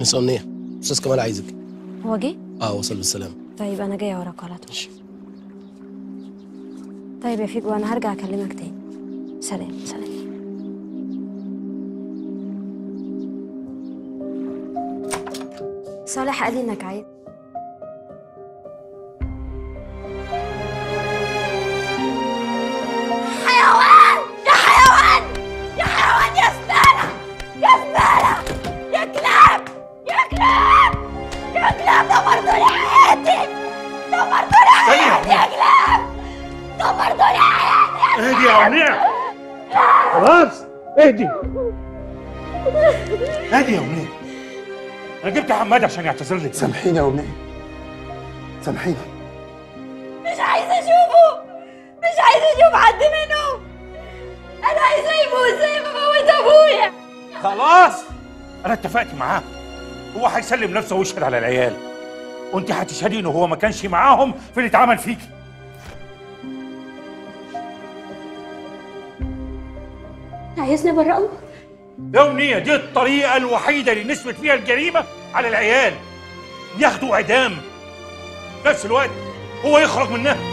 انسى امنيه استاذ كمال عايزك هو جه اه وصل بالسلامه طيب انا جايه وراك على طول طيب يا فيجو انا هرجع اكلمك تاني سلام سلام صالح قال لي انك عايز حيوان يا حيوان يا حيوان يا زبالة يا زبالة يا كلاب يا كلاب يا كلاب دمرتوا لي حياتي دمرتوا لي حياتي يا كلاب دمرتوا لي حياتي اهدي يا ونيع خلاص اهدي اهدي يا ونيع انا جبت حماد عشان يعتذر لك سامحيني يا ونيع سامحيني مش عايزة أشوفه مش عايزة أشوف حد منهم أنا عايزة يموت زي ما موت أبويا خلاص انا اتفقت معاه هو هيسلم نفسه ويشهد على العيال وانت هتشهدي انه هو ما كانش معاهم في اللي اتعمل فيكي عايزني أبرئه يا أمنية دي الطريقة الوحيدة اللي نثبت فيها الجريمة على العيال ياخدوا إعدام في نفس الوقت هو يخرج منها